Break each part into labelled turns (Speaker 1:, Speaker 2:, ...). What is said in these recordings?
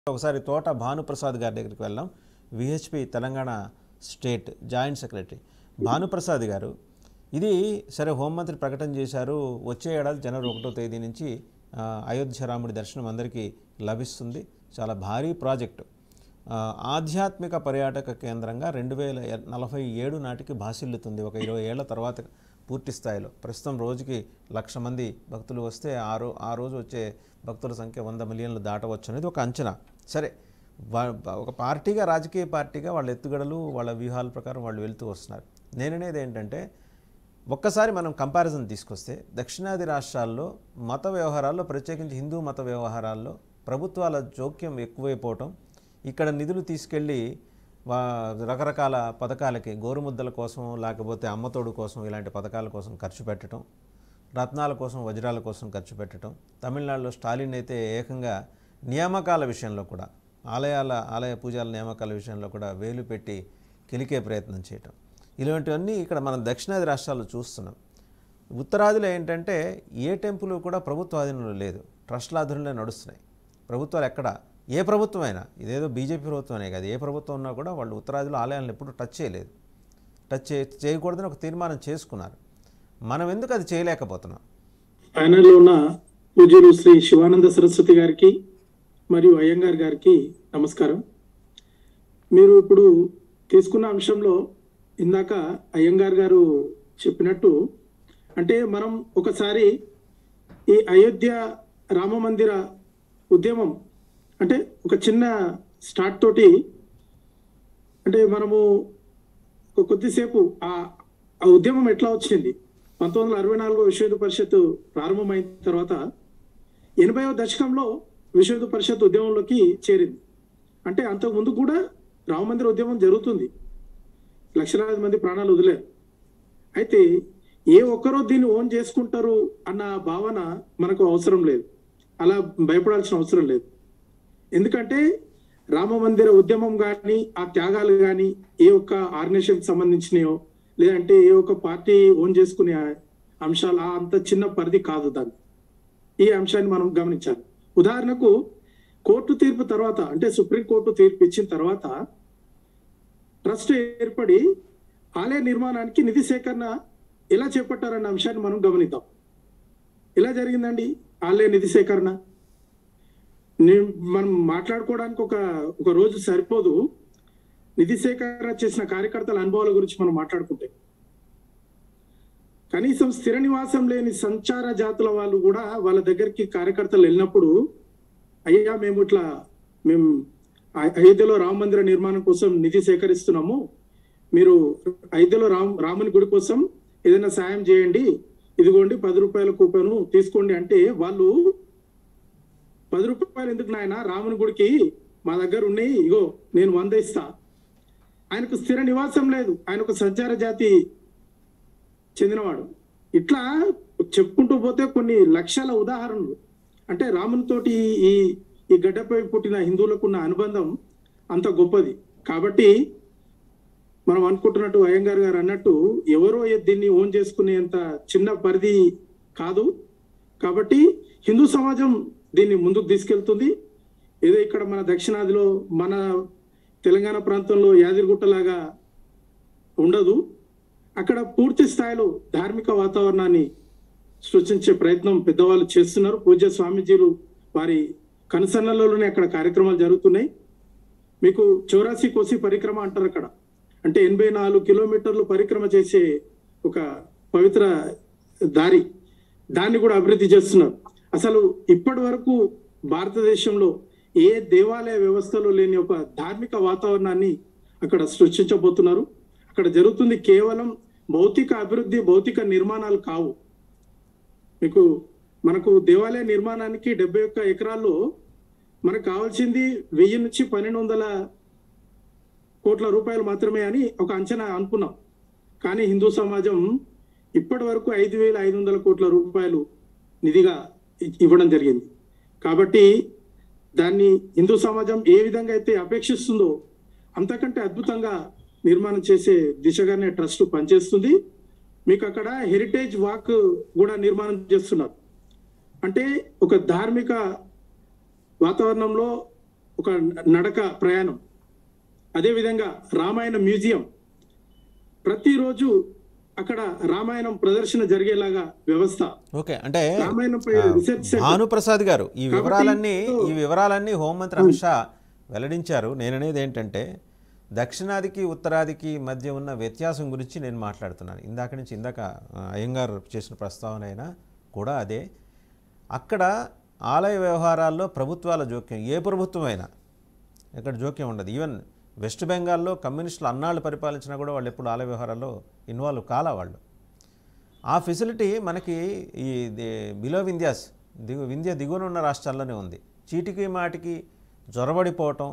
Speaker 1: ఒకసారి తోట భానుప్రసాద్ గారి దగ్గరికి వెళ్దాం VHP Telangana state joint secretary Bhanuprasad గారు ఇది సరే హోంమంత్రి ప్రకటన చేశారు వచ్చే ఏడాది జనవరి ఒకటో తేదీ నుంచి ఆ, అయోధ్య రాముడి దర్శనం అందరికీ లభిస్తుంది చాలా భారీ ప్రాజెక్టు ఆ, ఆధ్యాత్మిక పర్యాటక కేంద్రంగా రెండు వేల నలభై ఏడు నాటికి భాసిల్లుతుంది ఒక ఇరవై ఏళ్ల తర్వాత పూర్తి స్థాయిలో ప్రస్తుతం రోజుకి లక్ష మంది భక్తులు వస్తే ఆ రో ఆ రోజు వచ్చే భక్తుల సంఖ్య వంద మిలియన్లు దాటవచ్చు అనేది ఒక అంచనా సరే వా- ఒక పార్టీగా రాజకీయ పార్టీగా వాళ్ళ ఎత్తుగడలు వాళ్ళ వ్యూహాల ప్రకారం వాళ్ళు వెళ్తూ వస్తున్నారు నేననేది ఏంటంటే ఒక్కసారి మనం కంపారిజన్ తీసుకొస్తే దక్షిణాది రాష్ట్రాల్లో మత వ్యవహారాల్లో ప్రత్యేకించి హిందూ మత వ్యవహారాల్లో ప్రభుత్వాల జోక్యం ఎక్కువైపోవటం ఇక్కడ నిధులు తీసుకెళ్ళి వా రకరకాల పథకాలకి గోరుముద్దల కోసం లేకపోతే అమ్మతోడు కోసం ఇలాంటి పథకాల కోసం ఖర్చు పెట్టడం రత్నాల కోసం వజ్రాల కోసం ఖర్చు పెట్టడం తమిళనాడులో స్టాలిన్ అయితే ఏకంగా నియామకాల విషయంలో కూడా ఆలయాల ఆలయ పూజల నియామకాల విషయంలో కూడా వేలు పెట్టి కిలికే ప్రయత్నం చేయటం ఇలాంటివన్నీ ఇక్కడ మనం దక్షిణాది రాష్ట్రాల్లో చూస్తున్నాం ఉత్తరాదిలో ఏంటంటే ఏ టెంపుల్ కూడా ప్రభుత్వ ఆధీనంలో లేదు ట్రస్ట్ల ఆధీనంలో నడుస్తున్నాయి ప్రభుత్వాలు ఎక్కడ ఏ ప్రభుత్వం అయినా ఇదేదో బీజేపీ ప్రభుత్వమే కాదు ఏ ప్రభుత్వం ఉన్నా కూడా వాళ్ళు ఉత్తరాదిలో ఆలయాలను ఎప్పుడూ టచ్ చేయలేదు టచ్ చే చేయకూడదని ఒక తీర్మానం చేసుకున్నారు మనం ఎందుకు అది చేయలేకపోతున్నాం
Speaker 2: ప్యానెల్లో ఉన్న పూజ్యులు శ్రీ శివానంద సరస్వతి గారికి మరియు అయ్యంగార్ గారికి నమస్కారం మీరు ఇప్పుడు తీసుకున్న అంశంలో ఇందాక అయ్యంగార్ గారు చెప్పినట్టు అంటే మనం ఒకసారి ఈ అయోధ్య రామ మందిర ఉద్యమం అంటే ఒక చిన్న స్టార్ట్ తోటి అంటే మనము ఒక కొద్దిసేపు ఆ ఆ ఉద్యమం ఎట్లా వచ్చింది పంతొమ్మిది వందల అరవై నాలుగో విశ్వ హిందూ పరిషత్ ప్రారంభమైన తర్వాత ఎనభైవ దశకంలో విశ్వ హిందూ పరిషత్ ఉద్యమంలోకి చేరింది అంటే అంతకు ముందు కూడా రామ మందిర ఉద్యమం జరుగుతుంది లక్షలాది మంది ప్రాణాలు వదిలేరు అయితే ఏ ఒక్కరో దీన్ని ఓన్ చేసుకుంటారు అన్న భావన మనకు అవసరం లేదు అలా భయపడాల్సిన అవసరం లేదు ఎందుకంటే రామ మందిర ఉద్యమం కానీ ఆ త్యాగాలు కానీ ఏ ఒక్క ఆర్గనైజేషన్ సంబంధించినయో లేదంటే ఏ ఒక్క పార్టీ ఓన్ చేసుకునే అంశాలు ఆ అంత చిన్న పరిధి కాదు దాన్ని ఈ అంశాన్ని మనం గమనించాలి ఉదాహరణకు కోర్టు తీర్పు తర్వాత అంటే సుప్రీంకోర్టు తీర్పు ఇచ్చిన తర్వాత ట్రస్ట్ ఏర్పడి ఆలయ నిర్మాణానికి నిధి సేకరణ ఎలా చేపట్టారన్న అంశాన్ని మనం గమనిద్దాం ఎలా జరిగిందండి ఆలయ నిధి సేకరణ నేను మనం మాట్లాడుకోవడానికి ఒక ఒక రోజు సరిపోదు నిధి సేకరణ చేసిన కార్యకర్తల అనుభవాల గురించి మనం మాట్లాడుకుంటే కనీసం స్థిర నివాసం లేని సంచార జాతుల వాళ్ళు కూడా వాళ్ళ దగ్గరికి కార్యకర్తలు వెళ్ళినప్పుడు అయ్యా మేము ఇట్లా మేము అ- అయోధ్యలో రామ మందిర నిర్మాణం కోసం నిధి సేకరిస్తున్నాము మీరు అయోధ్యలో రామ్ రాముని గుడి కోసం ఏదైనా సాయం చేయండి ఇదిగోండి పది రూపాయల కూపను తీసుకోండి అంటే వాళ్ళు పది రూపాయలు ఎందుకు నాయన రాముని గుడికి మా దగ్గర ఉన్నాయి ఇగో నేను వంద ఇస్తా ఆయనకు స్థిర నివాసం లేదు ఆయన ఒక సంచార జాతి చెందినవాడు ఇట్లా చెప్పుకుంటూ పోతే కొన్ని లక్షల ఉదాహరణలు అంటే రామునితోటి ఈ ఈ గడ్డపై పుట్టిన హిందువులకు ఉన్న అనుబంధం అంత గొప్పది కాబట్టి మనం అనుకుంటున్నట్టు అయ్యంగార్ గారు అన్నట్టు ఎవరో ఏ- దీన్ని ఓన్ చేసుకునేంత చిన్న పరిధి కాదు కాబట్టి హిందూ సమాజం దీన్ని ముందుకు తీసుకెళ్తుంది ఏదో ఇక్కడ మన దక్షిణాదిలో మన తెలంగాణ ప్రాంతంలో యాదిరిగుట్టలాగా ఉండదు అక్కడ పూర్తి స్థాయిలో ధార్మిక వాతావరణాన్ని సృష్టించే ప్రయత్నం పెద్దవాళ్ళు చేస్తున్నారు పూజ్య స్వామీజీలు వారి కనుసన్నలలోనే అక్కడ కార్యక్రమాలు జరుగుతున్నాయి మీకు చౌరాసి కోసి పరిక్రమ అంటారు అక్కడ అంటే ఎనభై నాలుగు కిలోమీటర్లు పరిక్రమ చేసే ఒక పవిత్ర దారి దాన్ని కూడా అభివృద్ధి చేస్తున్నారు అసలు ఇప్పటి వరకు భారతదేశంలో ఏ దేవాలయ వ్యవస్థలో లేని ఒక ధార్మిక వాతావరణాన్ని అక్కడ సృష్టించబోతున్నారు అక్కడ జరుగుతుంది కేవలం భౌతిక అభివృద్ధి భౌతిక నిర్మాణాలు కావు మీకు మనకు దేవాలయ నిర్మాణానికి డెబ్బై ఒక్క ఎకరాల్లో మనకు కావాల్సింది వెయ్యి నుంచి పన్నెండు వందల కోట్ల రూపాయలు మాత్రమే అని ఒక అంచనా అనుకున్నాం కానీ హిందూ సమాజం ఇప్పటి వరకు ఐదు వేల ఐదు వందల కోట్ల రూపాయలు నిధిగా ఇ- ఇవ్వడం జరిగింది కాబట్టి దాన్ని హిందూ సమాజం ఏ విధంగా అయితే అపేక్షిస్తుందో అంతకంటే అద్భుతంగా నిర్మాణం చేసే దిశగానే ట్రస్ట్ పనిచేస్తుంది మీకు అక్కడ హెరిటేజ్ వాక్ కూడా నిర్మాణం చేస్తున్నారు అంటే ఒక ధార్మిక వాతావరణంలో ఒక నడక ప్రయాణం అదేవిధంగా రామాయణ మ్యూజియం ప్రతిరోజు అక్కడ రామాయణం ప్రదర్శన జరిగేలాగా వ్యవస్థ
Speaker 1: ఓకే అంటే
Speaker 2: రామాయణంపై
Speaker 1: ఆ,
Speaker 2: రీసెర్చ్ సెంటర్
Speaker 1: భానుప్రసాద్ గారు ఈ
Speaker 2: కాబట్టి
Speaker 1: వివరాలన్నీ
Speaker 2: ఇప్పుడు-
Speaker 1: ఈ వివరాలన్నీ హోంమంత్రి అమిత్ షా వెల్లడించారు నేననేది ఏంటంటే దక్షిణాదికి ఉత్తరాదికి మధ్య ఉన్న వ్యత్యాసం గురించి నేను మాట్లాడుతున్నాను ఇందాక నుంచి ఇందాక ఆ, అయ్యంగారు చేసిన ప్రస్తావన అయినా కూడా అదే అక్కడ ఆలయ వ్యవహారాల్లో ప్రభుత్వాల జోక్యం ఏ ప్రభుత్వం అయినా ఎక్కడ జోక్యం ఉండదు ఈవెన్ వెస్ట్ బెంగాల్లో కమ్యూనిస్టులు అన్నాళ్ళు పరిపాలించినా కూడా వాళ్ళు ఎప్పుడు ఆలయ వ్యవహారాల్లో ఇన్వాల్వ్ కాలా వాళ్ళు ఆ ఫెసిలిటీ మనకి ఈ బిలో వింధ్యాస్ దిగు వింధ్య దిగువన ఉన్న రాష్ట్రాల్లోనే ఉంది చీటికి మాటికి జొరబడిపోవటం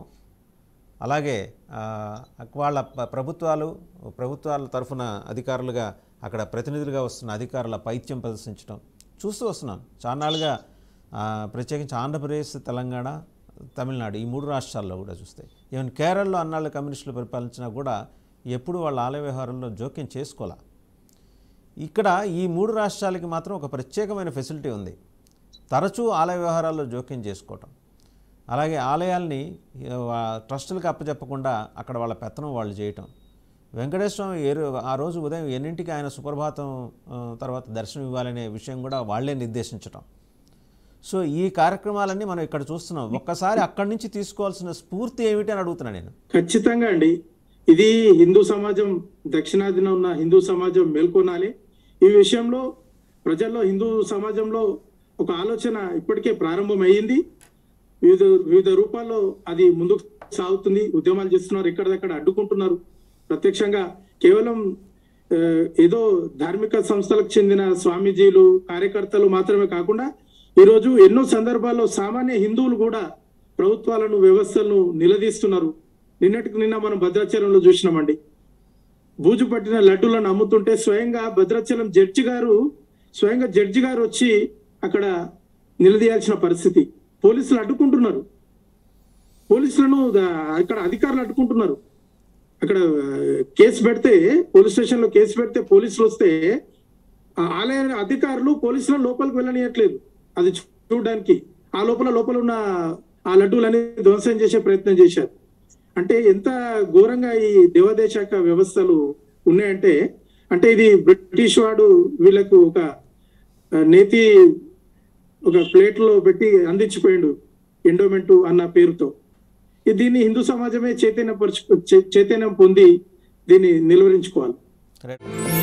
Speaker 1: అలాగే ఆ, వాళ్ళ ప- ప్రభుత్వాలు ప్రభుత్వాల తరఫున అధికారులుగా అక్కడ ప్రతినిధులుగా వస్తున్న అధికారుల పైత్యం ప్రదర్శించడం చూస్తూ వస్తున్నాం చాన్నాళ్ళుగా ఆ, ప్రత్యేకించి ఆంధ్రప్రదేశ్ తెలంగాణ తమిళనాడు ఈ మూడు రాష్ట్రాల్లో కూడా చూస్తే ఈవెన్ కేరళలో అన్నాళ్ళు కమ్యూనిస్టులు పరిపాలించినా కూడా ఎప్పుడు వాళ్ళ ఆలయ వ్యవహారంలో జోక్యం చేసుకోలే ఇక్కడ ఈ మూడు రాష్ట్రాలకి మాత్రం ఒక ప్రత్యేకమైన ఫెసిలిటీ ఉంది తరచూ ఆలయ వ్యవహారాల్లో జోక్యం చేసుకోవటం అలాగే ఆలయాల్ని ఆ, వా- ట్రస్టులకు అప్పచెప్పకుండా అక్కడ వాళ్ళ పెత్తనం వాళ్ళు చేయటం వెంకటేశ్వర స్వామి ఏ రో- ఆ రోజు ఉదయం ఎన్నింటికి ఆయన సుప్రభాతం ఆ, తర్వాత దర్శనం ఇవ్వాలనే విషయం కూడా వాళ్ళే నిర్దేశించటం సో ఈ కార్యక్రమాలన్నీ మనం ఇక్కడ చూస్తున్నాం ఒక్కసారి అక్కడి నుంచి తీసుకోవాల్సిన స్ఫూర్తి ఏమిటి అని అడుగుతున్నా నేను
Speaker 2: ఖచ్చితంగా అండి ఇది హిందూ సమాజం దక్షిణాదిన ఉన్న హిందూ సమాజం మేల్కొనాలి ఈ విషయంలో ప్రజల్లో హిందూ సమాజంలో ఒక ఆలోచన ఇప్పటికే ప్రారంభమైంది వివిధ వివిధ రూపాల్లో అది ముందుకు సాగుతుంది ఉద్యమాలు చేస్తున్నారు ఎక్కడిదక్కడ అడ్డుకుంటున్నారు ప్రత్యక్షంగా కేవలం ఆ, ఏదో ధార్మిక సంస్థలకు చెందిన స్వామీజీలు కార్యకర్తలు మాత్రమే కాకుండా ఈరోజు ఎన్నో సందర్భాల్లో సామాన్య హిందువులు కూడా ప్రభుత్వాలను వ్యవస్థలను నిలదీస్తున్నారు నిన్నటికి నిన్న మనం భద్రాచలంలో చూసినామండి బూజు పట్టిన లడ్డూలను అమ్ముతుంటే స్వయంగా భద్రాచలం జడ్జి గారు స్వయంగా జడ్జి గారు వచ్చి అక్కడ నిలదీయాల్సిన పరిస్థితి పోలీసులు అడ్డుకుంటున్నారు పోలీసులను ద- అక్కడ అధికారులు అడ్డుకుంటున్నారు అక్కడ ఆ, కేసు పెడితే పోలీస్ స్టేషన్ లో కేసు పెడితే పోలీసులు వస్తే ఆ ఆలయ అధికారులు పోలీసులను లోపలికి వెళ్ళనియట్లేదు అది చూడడానికి ఆ లోపల లోపల ఉన్న ఆ లడ్డూలని ధ్వంసం చేసే ప్రయత్నం చేశారు అంటే ఎంత ఘోరంగా ఈ దేవాదాయ వ్యవస్థలు ఉన్నాయంటే అంటే ఇది బ్రిటిష్ వాడు వీళ్ళకు ఒక ఆ, నేతి ఒక ప్లేట్ లో పెట్టి అందించిపోయిండు ఎండోమెంట్ అన్న పేరుతో ఇది దీన్ని హిందూ సమాజమే చైతన్యపరచు చై- చైతన్యం పొంది దీన్ని నిలువరించుకోవాలి
Speaker 1: రైట్